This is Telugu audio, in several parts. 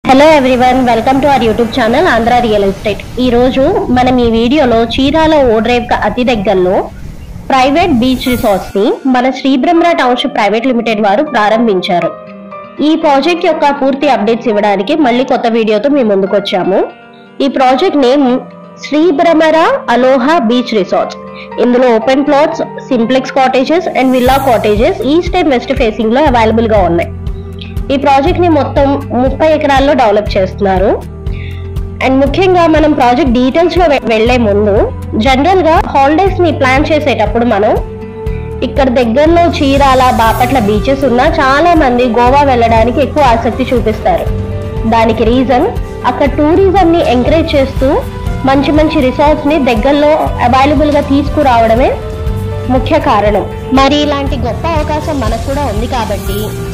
Hello everyone welcome to our YouTube channel Andhra real estate ఈ రోజు మనం ఈ వీడియోలో చీరాల ఓడ్రేవ్ కి అతి దగ్గరలో ప్రైవేట్ బీచ్ రిసార్ట్స్ ని మన శ్రీబ్రహ్మర టౌన్షిప్ ప్రైవేట్ లిమిటెడ్ వారు ప్రారంభించారు ఈ ప్రాజెక్ట్ యొక్క పూర్తి అప్డేట్స్ ఇవ్వడానికి మళ్ళీ కొత్త వీడియోతో మేము ముందుకు వచ్చాము ఈ ప్రాజెక్ట్ నేమ్ శ్రీబ్రహ్మర అలోహా బీచ్ రిసార్ట్స్ ఇందులో open plots simplex cottages and villa cottages east and west facing లో అవైలబుల్ గా ఉన్నాయి ఈ ప్రాజెక్ట్ ని మొత్తం ముప్పై ఎకరాల్లో డెవలప్ చేస్తున్నారు అండ్ ముఖ్యంగా మనం ప్రాజెక్ట్ డీటెయిల్స్ లో వె- వెళ్లే ముందు జనరల్ గా హాలిడేస్ ని ప్లాన్ చేసేటప్పుడు మనం ఇక్కడ దగ్గరలో చీరాల బాపట్ల బీచెస్ ఉన్నా చాలా మంది గోవా వెళ్ళడానికి ఎక్కువ ఆసక్తి చూపిస్తారు దానికి రీజన్ అక్కడ టూరిజం ని ఎంకరేజ్ చేస్తూ మంచి మంచి రిసార్ట్స్ ని దగ్గరలో అవైలబుల్ గా తీసుకురావడమే ముఖ్య కారణం మరి ఇలాంటి గొప్ప అవకాశం మనకు కూడా ఉంది కాబట్టి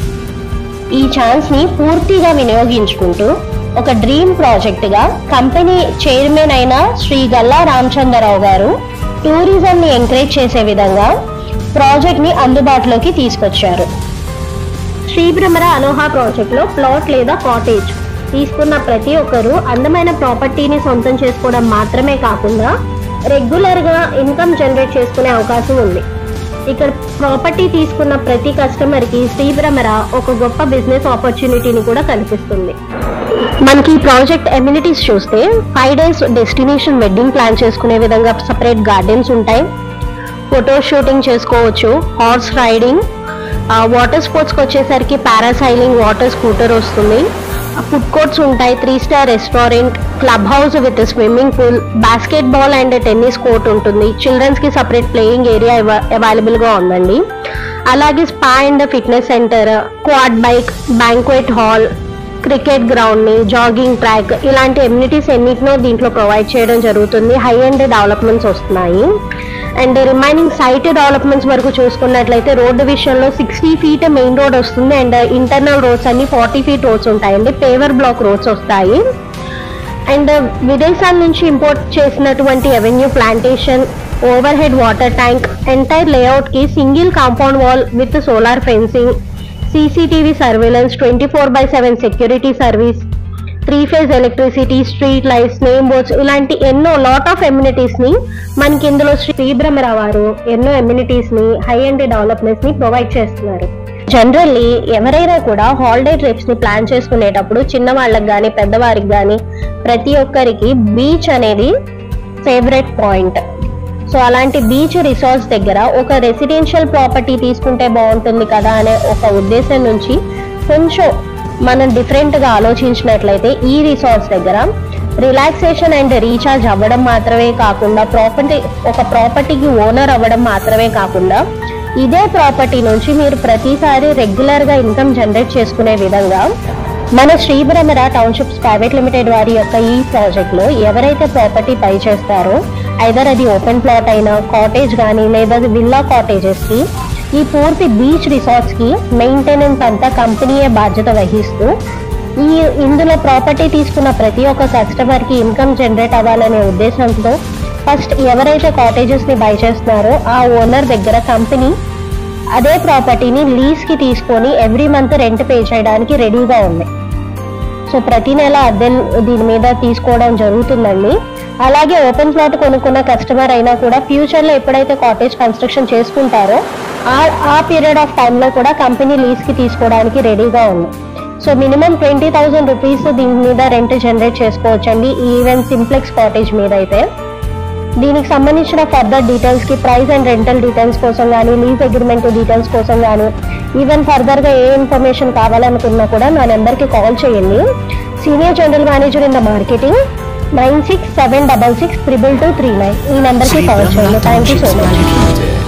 ఈ ఛాన్స్ ని పూర్తిగా వినియోగించుకుంటూ ఒక డ్రీమ్ ప్రాజెక్ట్ గా కంపెనీ చైర్మన్ అయిన శ్రీ గల్లా రామచంద్రరావు గారు టూరిజం ని ఎంకరేజ్ చేసే విధంగా ప్రాజెక్ట్ ని అందుబాటులోకి తీసుకొచ్చారు శ్రీభ్రమర అలోహా ప్రాజెక్ట్ లో ప్లాట్ లేదా కాటేజ్ తీసుకున్న ప్రతి ఒక్కరూ అందమైన ప్రాపర్టీని సొంతం చేసుకోవడం మాత్రమే కాకుండా రెగ్యులర్ గా ఇన్కమ్ జనరేట్ చేసుకునే అవకాశం ఉంది ఇక్కడ ప్రాపర్టీ తీసుకున్న ప్రతి కస్టమర్ కి శ్రీభ్రమర ఒక గొప్ప బిజినెస్ ఆపర్చునిటీని కూడా కల్పిస్తుంది మనకి ఈ ప్రాజెక్ట్ ఎమ్యూనిటీస్ చూస్తే five days destination wedding plan చేసుకునే విధంగా సపరేట్ గార్డెన్స్ ఉంటాయి ఫోటో షూటింగ్ చేసుకోవచ్చు హార్స్ రైడింగ్ వాటర్ స్పోర్ట్స్కి వచ్చేసరికి పారాసైలింగ్ వాటర్ స్కూటర్ వస్తుంది ఫుడ్ కోర్ట్స్ ఉంటాయి three star restaurant club house with swimming pool basket and tennis court ఉంటుంది చిల్డ్రన్స్ కి సపరేట్ ప్లేయింగ్ ఏరియా అవైలబుల్ గా ఉందండి అలాగే spa and fitness centre quad bike banquet hall cricket ground ని జాగింగ్ ట్రాక్ ఇలాంటి ఎమ్యూనిటీస్ ఎన్నిటినో దీంట్లో ప్రొవైడ్ చేయడం జరుగుతుంది హై అండ్ డెవలప్మెంట్స్ వస్తున్నాయి అండ్ రిమైనింగ్ సైట్ డెవలప్మెంట్స్ వరకు చూసుకున్నట్లయితే రోడ్డు విషయంలో సిక్స్టీ ఫీట్ మెయిన్ రోడ్ వస్తుంది అండ్ ఇంటర్నల్ రోడ్స్ అన్ని ఫార్టీ ఫీట్ రోడ్స్ ఉంటాయండి పేవర్ బ్లాక్ రోడ్స్ వస్తాయి అండ్ విదేశాల నుంచి ఇంపోర్ట్ చేసినటువంటి avenue plantation overhead water tank entire layout కి single compound wall with solar fencing CCTV surveillance twenty four by seven security service three phase electricity street lights name boards ఇలాంటి ఎన్నో లాట్ ఆఫ్ ఎమ్యూనిటీస్ ని మనకి ఇందులో శ్రీ భ్రమర వారు ఎన్నో ఎమ్యూనిటీస్ ని హై అండ్ డెవలప్మెంట్స్ ని ప్రొవైడ్ చేస్తున్నారు జనరల్లీ ఎవరైనా కూడా హాలిడే ట్రిప్స్ ని ప్లాన్ చేసుకునేటప్పుడు చిన్న వాళ్ళకి కానీ పెద్దవారికి కానీ ప్రతి ఒక్కరికి బీచ్ అనేది ఫేవరెట్ పాయింట్ సో అలాంటి బీచ్ రిసార్ట్స్ దగ్గర ఒక రెసిడెన్షియల్ ప్రాపర్టీ తీసుకుంటే బాగుంటుంది కదా అనే ఒక ఉద్దేశం నుంచి కొంచెం మనం డిఫరెంట్ గా ఆలోచించినట్లయితే ఈ రిసార్ట్స్ దగ్గర రిలాక్సేషన్ అండ్ రీఛార్జ్ అవ్వడం మాత్రమే కాకుండా ప్రాపర్టీ ఒక ప్రాపర్టీకి ఓనర్ అవ్వడం మాత్రమే కాకుండా ఇదే ప్రాపర్టీ నుంచి మీరు ప్రతిసారి రెగ్యులర్ గా ఇన్కమ్ జనరేట్ చేసుకునే విధంగా మన శ్రీభ్రమర టౌన్షిప్స్ ప్రైవేట్ లిమిటెడ్ వారి యొక్క ఈ ప్రాజెక్ట్ లో ఎవరైతే ప్రాపర్టీ బై చేస్తారో ఐదర్ అది ఓపెన్ ప్లాట్ అయినా కాటేజ్ కానీ లేదా విల్లా కాటేజెస్ కి ఈ పూర్తి బీచ్ రిసార్ట్స్ కి మెయింటెనెన్స్ అంతా కంపెనీయే బాధ్యత వహిస్తూ ఈ ఇందులో ప్రాపర్టీ తీసుకున్న ప్రతి ఒక్క కస్టమర్ కి ఇన్కమ్ జనరేట్ అవ్వాలనే ఉద్దేశంతో ఫస్ట్ ఎవరైతే కాటేజెస్ ని బై చేస్తున్నారో ఆ ఓనర్ దగ్గర కంపెనీ అదే ప్రాపర్టీని లీజ్ కి తీసుకొని ఎవ్రీ మంత్ రెంట్ పే చేయడానికి రెడీగా ఉంది సో ప్రతి నెల అద్దె దీని మీద తీసుకోవడం జరుగుతుందండి అలాగే ఓపెన్ ప్లాట్ కొనుక్కున్న కస్టమర్ అయినా కూడా ఫ్యూచర్ లో ఎప్పుడైతే కాటేజ్ కన్స్ట్రక్షన్ చేసుకుంటారో ఆ ఆ పీరియడ్ ఆఫ్ టైంలో కూడా కంపెనీ లీజ్ కి తీసుకోవడానికి రెడీగా ఉంది so minimum twenty thousand rupees దీని మీద రెంట్ జనరేట్ చేసుకోవచ్చండి ఈవెన్ సింప్లెక్స్ కాటేజ్ మీద అయితే దీనికి సంబంధించిన ఫర్దర్ డీటెయిల్స్ కి ప్రైస్ అండ్ రెంటల్ డీటెయిల్స్ కోసం కానీ లీజ్ అగ్రిమెంట్ డీటెయిల్స్ కోసం కానీ ఈవెన్ ఫర్దర్ గా ఏ ఇన్ఫర్మేషన్ కావాలనుకున్నా కూడా నా నెంబర్ కి కాల్ చేయండి senior general manager in the marketing nine six seven double six triple two three nine ఈ నెంబర్ కి కాల్ చేయండి thank you so much Limited.